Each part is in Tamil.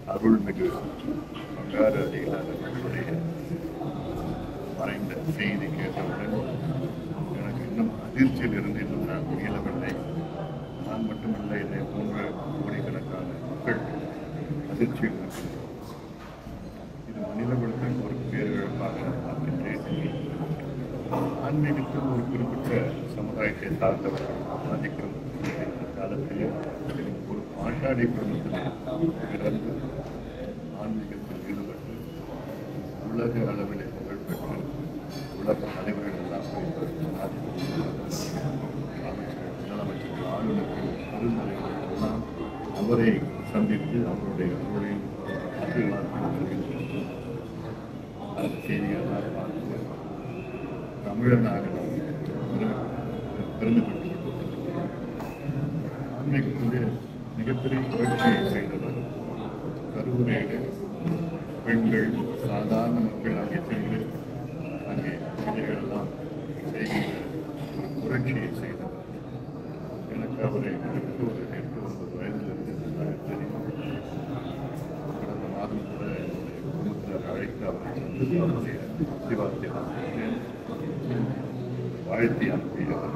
அருள்மிகு பங்கார அடிகளாருடைய மறைந்த செய்தி கேட்டவுடன் எனக்கு இன்னும் அதிர்ச்சியில் இருந்து இன்னும் நான் மீளவில்லை நான் மட்டுமல்ல என்னை போன்ற கோடிக்கணக்கான மக்கள் அதிர்ச்சியில் இருக்கின்றோம் இது மனிதர்களுக்கு ஒரு பேரிழப்பாக பார்க்கின்றேன் ஆன்மீகத்தில் ஒரு குறிப்பிட்ட சமுதாயத்தை சார்ந்தவர்கள் பாதிக்கும் இந்த காலத்திலே ஒரு பாட்டாளி குடும்பத்திலே பிறந்து ஆன்மீகத்தில் ஈடுபட்டு உலக அளவிலே புகழ்பெற்று உலக தலைவர்கள் எல்லாம் அமைச்சர்கள் முதலமைச்சர்கள் ஆளுநர்கள் பெருந்தலைவர்கள் எல்லாம் அவரை சந்தித்து அவருடைய அருளையும் ஆசீர்வாதத்தையும் பெறுகின்றனர் அந்த செய்தியெல்லாம் பார்த்து தமிழனாக நாம் பெரு- பெருமை பெற்றுக் கொண்டிருக்கிறோம் ஆன்மீகத்திலே மிகப்பெரிய புரட்சியை செய்தவர் கருவுரையிலே பெண்கள் சாதாரண மக்கள் அங்கே சென்று அங்கே பூஜைகள் எல்லாம் செய்கின்ற ஒரு புரட்சியை செய்தவர் எனக்கு அவரை எட்டு ஒரு எட்டு ஒன்பது வயதிலிருந்து நன்றாக தெரியும் கடந்த மாதம் கூட என்னுடைய குடும்பத்தினர் அழைத்து அவரை சந்தித்து அவருடைய ஆசீர்வாதத்தை நான் பெற்றேன். வாழ்த்தி அனுப்பியவர்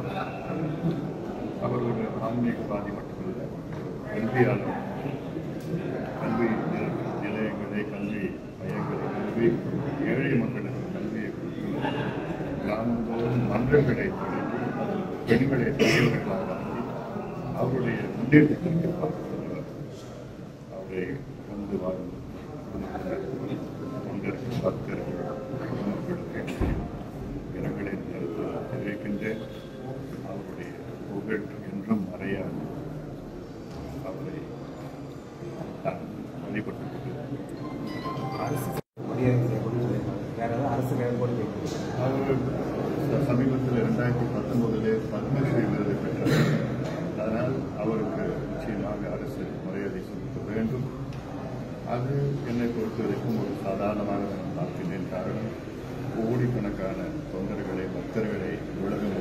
அவர் ஒரு ஆன்மீகவாதி மட்டுமல்ல கல்வியாளர் கல்வி நில- நிலையங்களை கல்வி மையங்களை நிறுவி ஏழை மக்களுக்கு கல்வியை கொடுத்து கிராமந்தோறும் மன்றங்களை தொடங்கி அதில் பெண்களை பெரியவர்களாக ஆக்கி அவருடைய முன்னேற்றத்திற்கு பார்க்கிறவர் அவரை கொண்டு வாழும் குடும்பத்தினர் தொண்டர்கள் பக்தர்கள் பொதுமக்களுக்கு இரங்கலை நேரத்தில் தெரிவிக்கின்றேன் அவருடைய புகழ் என்றும் மறையாது அவரை நான் வழிபட்டுக் கொண்டிருக்கிறேன் அரசு மரியாதை கொடுக்குது வேற ஏதாவது அரசு வேலைப்பாடு கேட்குது அவர் ச- சமீபத்தில் ரெண்டாயிரத்தி பத்தொன்பதிலே பத்மஸ்ரீ விருது பெற்றார் அதனால் அவருக்கு நிச்சயமாக அரசு மரியாதை செலுத்த வேண்டும் அது என்னை பொறுத்தவரைக்கும் ஒரு சாதாரணமாக நான் பார்க்கிறேன் காரணம் கோடிக்கணக்கான தொண்டர்களை பக்தர்களை உலகம்